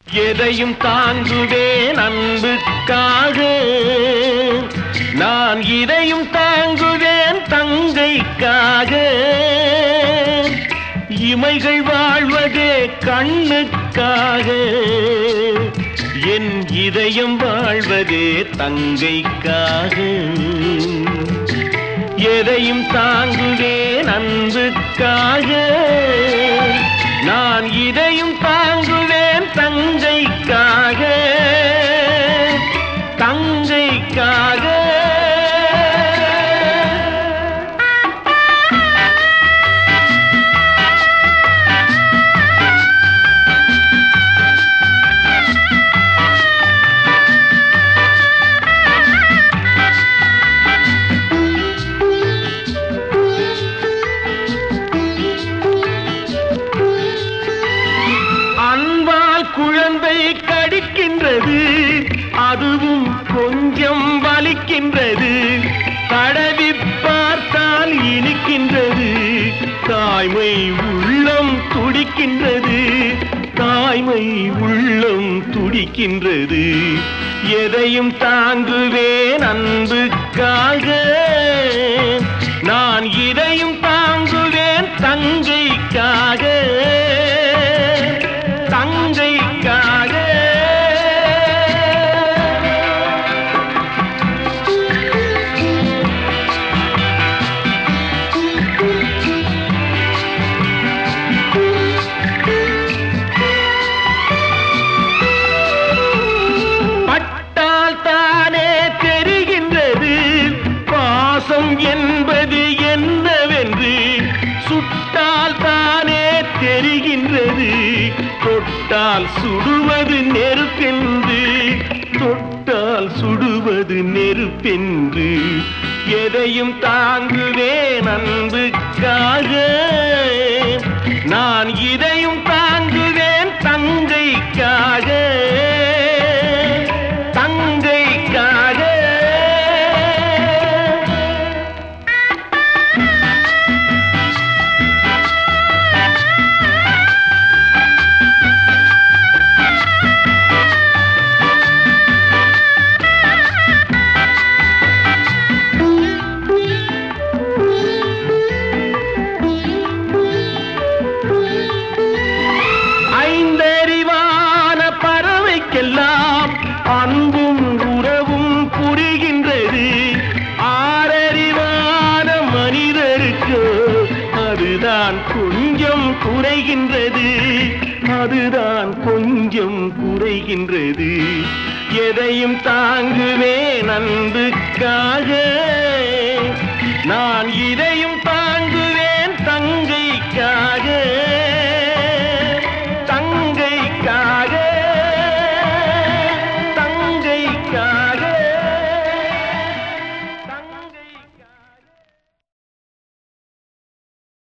எதையும் தாங்குவேன் அன்புக்காக நான் இதையும் தாங்குவேன் தங்கைக்காக இமைகள் வாழ்வதே கண்ணுக்காக என் இதயம் வாழ்வதே தங்கைக்காக எதையும் தாங்குவேன் அன்புக்காக நான் இதையும் தாங்குவேன் தங்கைக்காக தங்கைக்காக அன்பால் குழந்தை கடிக்கின்றது அதுவும் கொஞ்சம் வலிக்கின்றது தடவி பார்த்தால் இனிக்கின்றது தாய்மை உள்ளம் துடிக்கின்றது தாய்மை உள்ளம் துடிக்கின்றது எதையும் தாங்குவேன் அன்புக்காக நான் இதையும் தாங்குவேன் தங்கைக்காக தங்கைக்காக பட்டால் தானே தெரிகின்றது பாசம் என்பது என்னவென்று சுட்டால் தானே தெரிகின்றது தொட்டால் சுடுவது நெருப்பென்று தொட்டால் சுடுவது நெருப்பென்று எதையும் தாங்குவேன் அன்புக்காக நான் இதையும் தாங்குவேன் தங்கைக்காக தங்கைக்காக ஐந்தறிவான பறவைக்கெல்லாம் அன்பும் உறவும் புரிகின்றது ஆறறிவான மனிதருக்கு அதுதான் கொஞ்சம் குறைகின்றது அதுதான் கொஞ்சம் குறைகின்றது எதையும் தாங்குவேன் அன்புக்காக நான் இதை